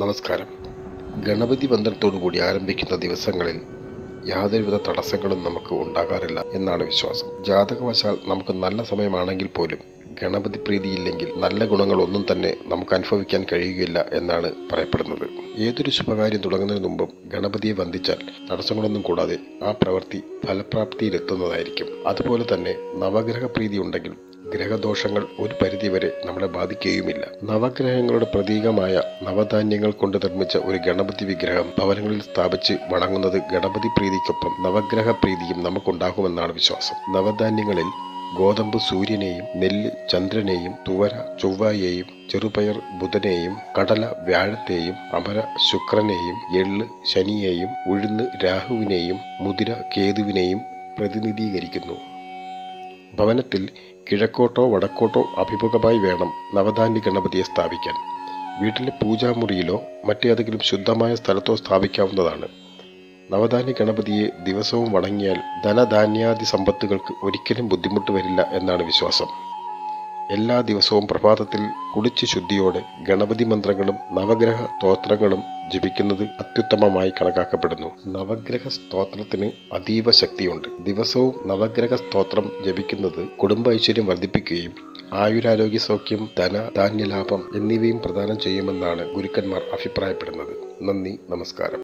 നമസ്കാരം ഗണപതി ബന്ധനത്തോടുകൂടി ആരംഭിക്കുന്ന ദിവസങ്ങളിൽ യാതൊരുവിധ തടസ്സങ്ങളും നമുക്ക് ഉണ്ടാകാറില്ല എന്നാണ് വിശ്വാസം ജാതകവശാൽ നമുക്ക് നല്ല സമയമാണെങ്കിൽ പോലും ഗണപതി പ്രീതിയില്ലെങ്കിൽ നല്ല ഗുണങ്ങളൊന്നും തന്നെ നമുക്ക് അനുഭവിക്കാൻ കഴിയുകയില്ല എന്നാണ് പറയപ്പെടുന്നത് ഏതൊരു ശുഭകാര്യം തുടങ്ങുന്നതിന് മുമ്പും ഗണപതിയെ വന്ദിച്ചാൽ തടസ്സങ്ങളൊന്നും കൂടാതെ ആ പ്രവൃത്തി ഫലപ്രാപ്തിയിലെത്തുന്നതായിരിക്കും അതുപോലെ തന്നെ നവഗ്രഹ പ്രീതി ഉണ്ടെങ്കിൽ ഗ്രഹദോഷങ്ങൾ ഒരു പരിധിവരെ നമ്മളെ ബാധിക്കുകയുമില്ല നവഗ്രഹങ്ങളുടെ പ്രതീകമായ നവധാന്യങ്ങൾ കൊണ്ട് നിർമ്മിച്ച ഒരു ഗണപതി വിഗ്രഹം ഭവനങ്ങളിൽ സ്ഥാപിച്ച് വണങ്ങുന്നത് ഗണപതി പ്രീതിക്കൊപ്പം നവഗ്രഹ പ്രീതിയും നമുക്കുണ്ടാകുമെന്നാണ് വിശ്വാസം നവധാന്യങ്ങളിൽ ഗോതമ്പ് സൂര്യനെയും നെല്ല് ചന്ദ്രനെയും തുവര ചൊവ്വയെയും ചെറുപയർ ബുധനെയും കടല വ്യാഴത്തെയും അമര ശുക്രനെയും എള്ള് ശനിയെയും ഉഴുന്ന് രാഹുവിനെയും മുതിര കേതുവിനെയും പ്രതിനിധീകരിക്കുന്നു ഭവനത്തിൽ കിഴക്കോട്ടോ വടക്കോട്ടോ അഭിമുഖമായി വേണം നവധാന്യ ഗണപതിയെ സ്ഥാപിക്കാൻ വീട്ടിലെ പൂജാമുറിയിലോ മറ്റേതെങ്കിലും ശുദ്ധമായ സ്ഥലത്തോ സ്ഥാപിക്കാവുന്നതാണ് നവധാന്യ ഗണപതിയെ ദിവസവും വണങ്ങിയാൽ ധനധാന്യാദി സമ്പത്തുകൾക്ക് ഒരിക്കലും ബുദ്ധിമുട്ട് വരില്ല എന്നാണ് വിശ്വാസം എല്ലാ ദിവസവും പ്രഭാതത്തിൽ കുളിച്ച് ശുദ്ധിയോടെ ഗണപതി മന്ത്രങ്ങളും നവഗ്രഹ സ്തോത്രങ്ങളും ജപിക്കുന്നത് അത്യുത്തമമായി കണക്കാക്കപ്പെടുന്നു നവഗ്രഹ സ്തോത്രത്തിന് അതീവ ശക്തിയുണ്ട് ദിവസവും നവഗ്രഹ സ്തോത്രം ജപിക്കുന്നത് കുടുംബ ഐശ്വര്യം വർദ്ധിപ്പിക്കുകയും ആയുരാരോഗ്യ സൗഖ്യം ധന ധാന്യലാഭം എന്നിവയും പ്രദാനം ചെയ്യുമെന്നാണ് ഗുരുക്കന്മാർ അഭിപ്രായപ്പെടുന്നത് നന്ദി നമസ്കാരം